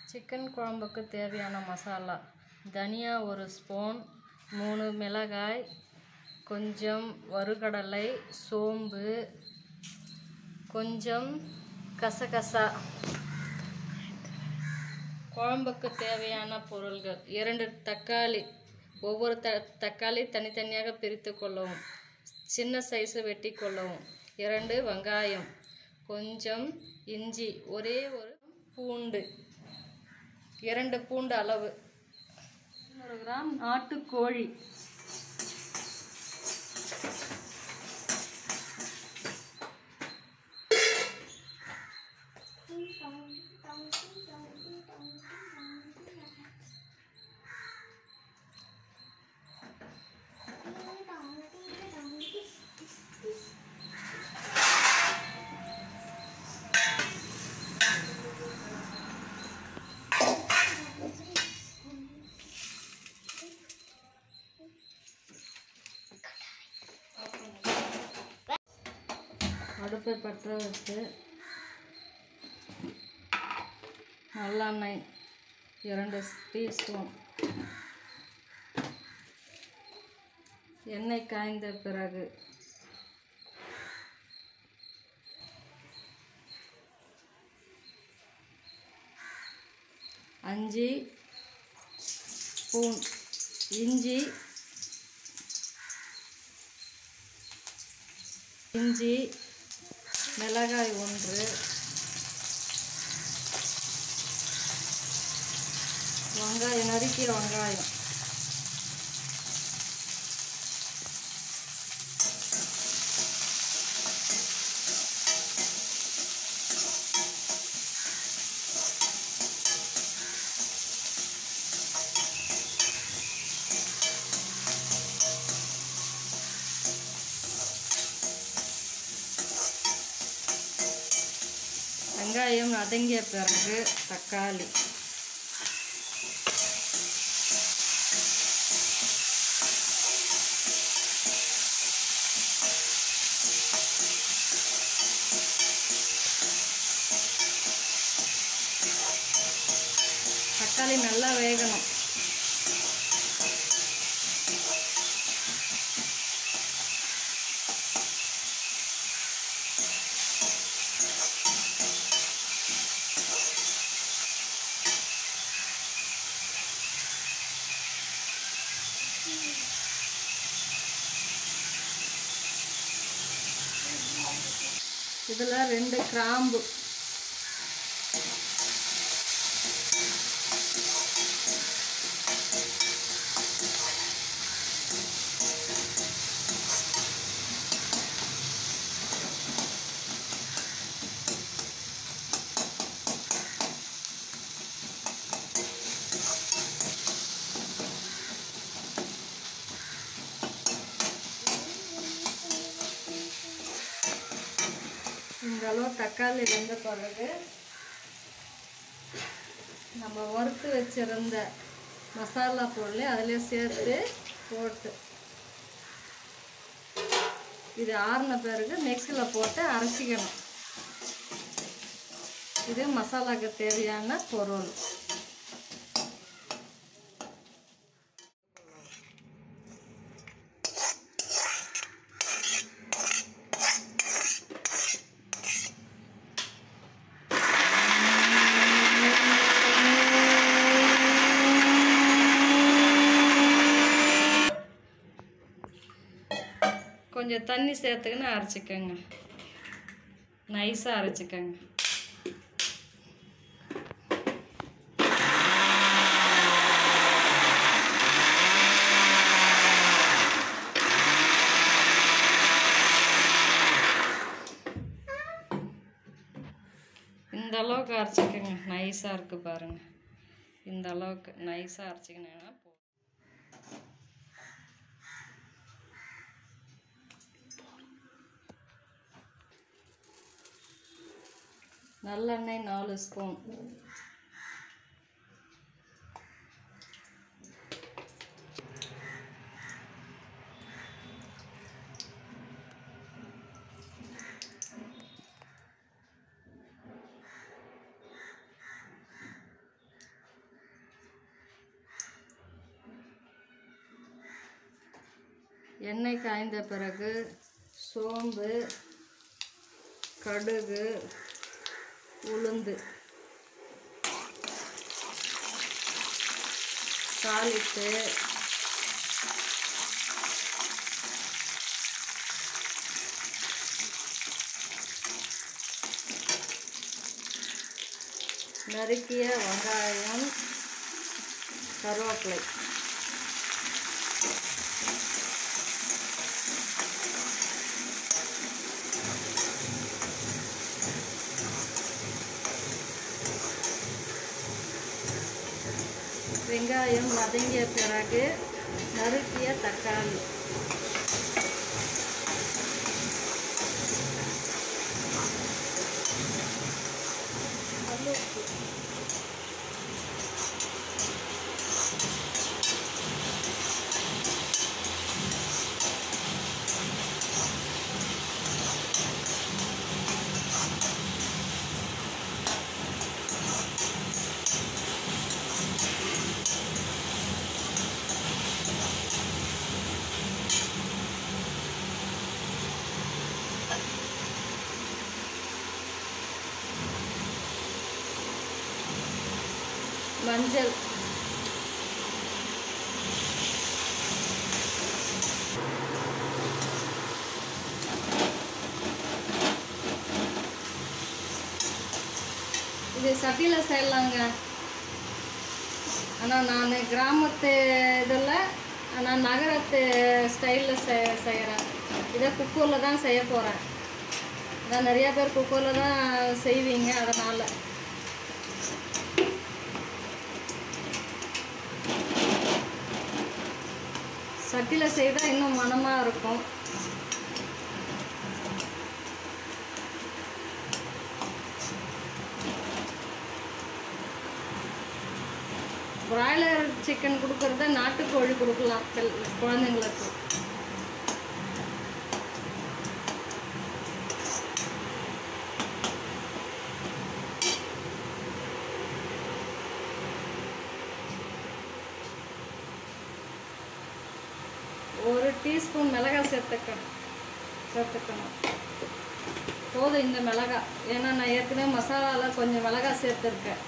chicken குழம்புக்கு தேவையான மசாலா தனியா ஒரு ஸ்பூன் மூணு மிளகாய் கொஞ்சம் வறுகடலை சோம்பு கொஞ்சம் கசகசா குழம்புக்கு தேவையான பொருள்கள் இரண்டு தக்காளி ஒவ்வொரு த தக்காளி தனித்தனியாக பிரித்து கொள்ளவும் சின்ன சைஸு வெட்டி கொள்ளவும் இரண்டு வெங்காயம் கொஞ்சம் இஞ்சி ஒரே ஒரு பூண்டு இரண்டு பூண்டு அளவு நூறு கிராம் நாட்டுக்கோழி அடுப்பை பற்ற வச்சு நல்லெண்ணெய் இரண்டு டீஸ்பூன் எண்ணெய் காய்ந்த பிறகு அஞ்சு ஸ்பூன் இஞ்சி இஞ்சி மிளகாய் ஒன்று வெங்காயம் நறுக்கிய வெங்காயம் வெங்காயம் வதங்கிய பிறகு தக்காளி தக்காளி நல்லா வேகணும் இதில் ரெண்டு கிராம்பு இந்த அளவு தக்காளி வெந்த பிறகு நம்ம வறுத்து வச்சிருந்த மசாலா பொருளை அதிலே சேர்த்து போட்டு இது ஆறின பிறகு மிக்சியில் போட்டு அரைச்சிக்கணும் இது மசாலாக்கு தேவையான பொருள் கொஞ்சம் தண்ணி சேர்த்துக்கின்னு அரைச்சிக்கோங்க நைஸாக அரைச்சிக்கோங்க இந்த அளவுக்கு அரைச்சிக்கோங்க நைஸாக இருக்குது பாருங்கள் இந்த அளவுக்கு நைஸாக அரைச்சிக்கினீங்கன்னா போ நல்லெண்ணெய் நாலு ஸ்பூன் எண்ணெய் காய்ந்த பிறகு சோம்பு கடுகு உளுந்து தாளித்து நறுக்கிய வெங்காயம் கருவேப்பிலை வெங்காயம் வதங்கிய பிறகு நறுக்கிய தக்காளி கல்லுப்பு மஞ்சள் இது சட்டியில் செய்யலாங்க ஆனால் நான் கிராமத்து இதில் நான் நகரத்து ஸ்டைலில் செ செய்கிறேன் இதை குக்கரில் தான் செய்ய போகிறேன் அதான் நிறையா பேர் குக்கரில் தான் செய்வீங்க அதனால் சட்டியில் செய்தால் இன்னும் மணமாக இருக்கும் பிராய்லர் சிக்கன் கொடுக்கறத நாட்டுக்கோழி கொடுக்கலாம் பிள்- குழந்தைங்களுக்கு ஒரு டீஸ்பூன் மிளகாய் சேர்த்துக்க சேர்த்துக்கணும் போதும் இந்த மிளகாய் ஏன்னா நான் ஏற்கனவே மசாலாவில் கொஞ்சம் மிளகாய் சேர்த்துருக்கேன்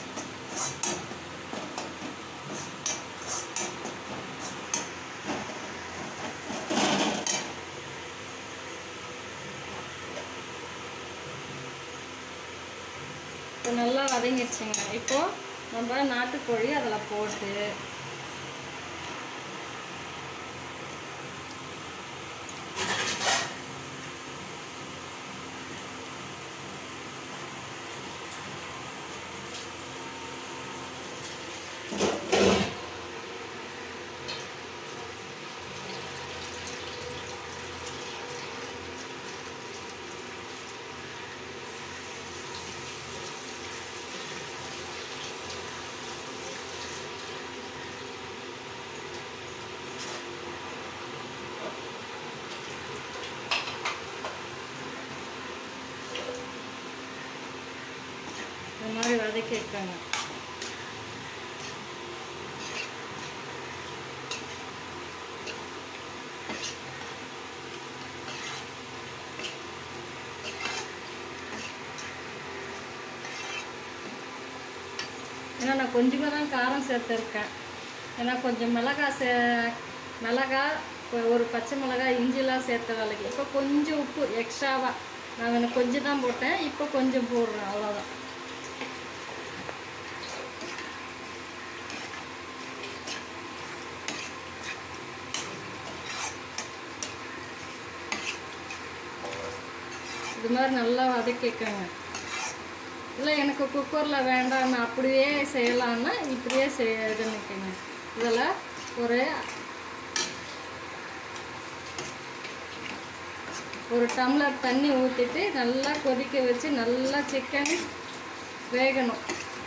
இப்போ நல்லா வதங்கிடுச்சுங்க இப்போ நம்ம நாட்டுக்கோழி அதில் போட்டு இந்த மாதிரி வதக்கி வைக்கங்க ஏன்னா நான் கொஞ்சமாக தான் காரம் சேர்த்துருக்கேன் ஏன்னா கொஞ்சம் மிளகாய் சே மிளகாய் கொ- ஒரு பச்சை மிளகாய் இஞ்சிலாம் சேர்த்த வேலைக்கு இப்போ கொஞ்சம் உப்பு எக்ஸ்ட்ராவாக நான் எனக்கு கொஞ்சம் தான் போட்டேன் இப்போ கொஞ்சம் போடுறேன் அவ்வளோதான் இது மாதிரி நல்லா வதக்கிக்கோங்க இல்லை எனக்கு குக்கரில் வேண்டாம் நான் அப்படியே செய்யலான்னா இப்படியே செய்ய இது நிற்குங்க இதில் ஒரு ஒரு டம்ளர் தண்ணி ஊற்றிட்டு நல்லா கொதிக்க வச்சு நல்லா சிக்கன் வேகணும்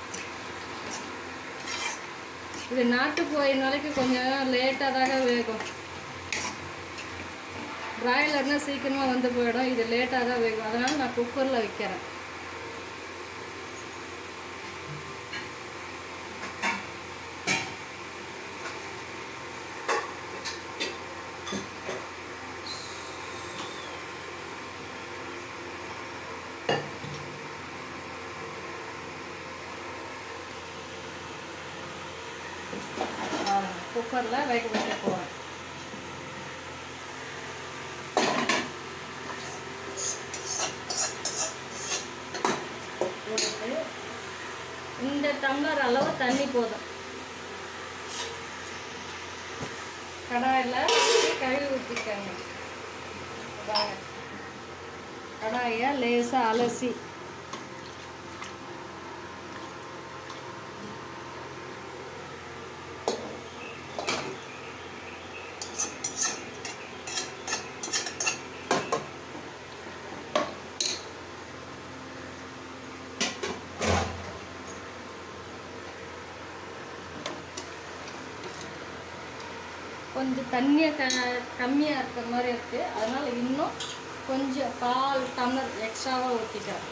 இது நாட்டு கோழினாலைக்கு கொஞ்சம் லேட்டாக தாங்க வேகும் பிராய்லர்னா சீக்கிரமாக வந்து போயிடும் இது லேட்டாக தான் வேகும் அதனால் நான் குக்கரில் வைக்கிறேன் குக்கரில் வேக வைக்க போகிறேன் போட்டுட்டு இந்த டம்ளர் அளவு தண்ணி போதும் கடாயில் கழுவி ஊற்றிக்கங்க பாருங்க கடாயை லேசாக அலசி கொஞ்சம் தண்ணியை க கம்மியாக இருக்கிற மாதிரி இருக்குது அதனால் இன்னும் கொஞ்சம் கால் டம்ளர் எக்ஸ்ட்ராவாக ஊற்றிக்கிறேன்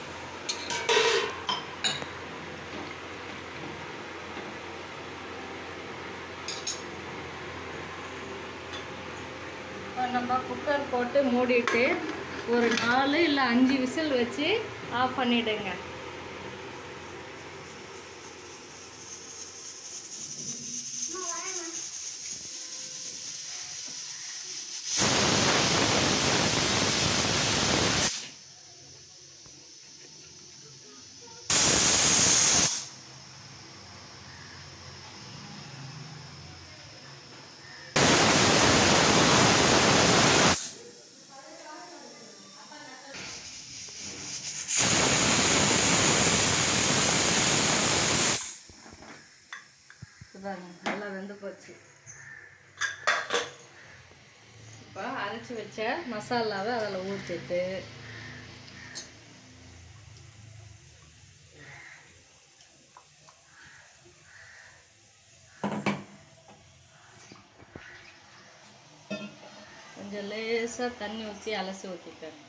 இப்போ நம்ம குக்கர் போட்டு மூடிட்டு ஒரு நாலு இல்லை அஞ்சு விசில் வச்சு ஆஃப் பண்ணிவிடுங்க பாருங்க நல்லா வெந்து போச்சு இப்போ அரைச்சி வச்ச மசாலாவை அதில் ஊற்றிட்டு கொஞ்சம் லேசாக தண்ணி ஊற்றி அலசி ஊற்றிட்டேன்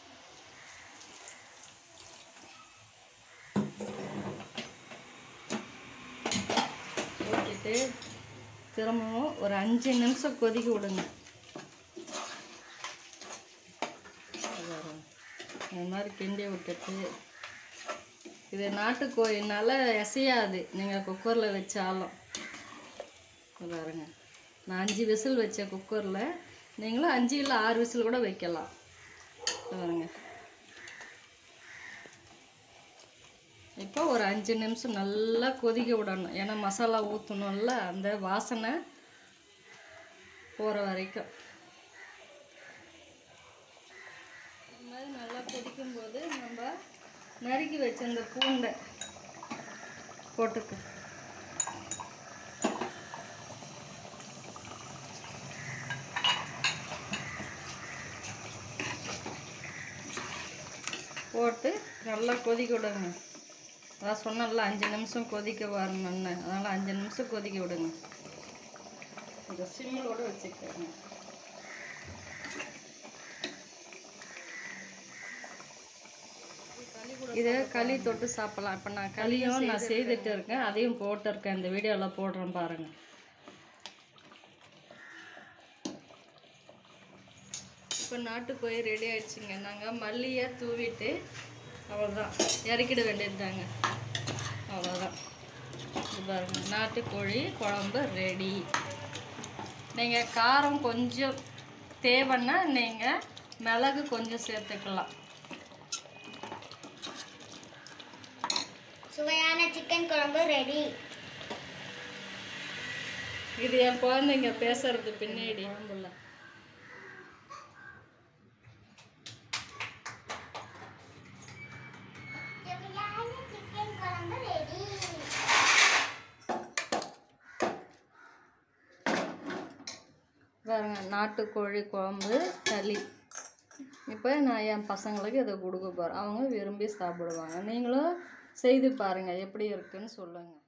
ஊற்றிட்டு திரும்பவும் ஒரு அஞ்சு நிமிஷம் கொதிக்க விடுங்க இந்த மாதிரி கிண்டி விட்டுட்டு இது நாட்டுக்கோழினால எசையாது நீங்கள் குக்கரில் வச்சாலும் இது பாருங்க நான் அஞ்சு விசில் வச்சேன் குக்கரில் நீங்களும் அஞ்சு இல்லை ஆறு விசில் கூட வைக்கலாம் இது பாருங்க இப்போ ஒரு அஞ்சு நிமிஷம் நல்லா கொதிக்க விடணும் ஏன்னா மசாலா ஊற்றணும்ல அந்த வாசனை போகிற வரைக்கும் இது மாதிரி நல்லா கொதிக்கும்போது நம்ம நறுக்கி வச்ச இந்த பூண்டை போட்டுக்க போட்டு நல்லா கொதிக்க விடுங்க அதான் சொன்னல அஞ்சு நிமிஷம் கொதிக்க வரணும்னு அதனால் அஞ்சு நிமிஷம் கொதிக்க விடுங்க இந்த சிம்மிலோட வச்சுக்கோங்க இதை களி தொட்டு சாப்பிடலாம் இப்போ நான் களியும் நான் செய்துட்டு இருக்கேன் அதையும் போட்டிருக்கேன் இந்த வீடியோவில் போடுறேன் பாருங்கள் இப்போ நாட்டுக்கோழி ரெடி ஆயிடுச்சுங்க நாங்கள் மல்லியை தூவிட்டு அவ்வளோதான் இறக்கிட வேண்டியதுதாங்க அவ்வளோதான் இது பாருங்க நாட்டுக்கோழி குழம்பு ரெடி நீங்கள் காரம் கொஞ்சம் தேவைன்னா நீங்கள் மிளகு கொஞ்சம் சேர்த்துக்கலாம் சுவையான சிக்கன் குழம்பு ரெடி இது என் குழந்தைங்க பேசுறது பின்னாடி ஆம்புள்ள சுவையான சிக்கன் குழம்பு ரெடி பாருங்க நாட்டுக்கோழி குழம்பு களி இப்போ நான் என் பசங்களுக்கு இதை கொடுக்க போகிறேன் அவங்க விரும்பி சாப்பிடுவாங்க நீங்களும் செய்து பாருங்கள் எப்படி இருக்குன்னு சொல்லுங்கள்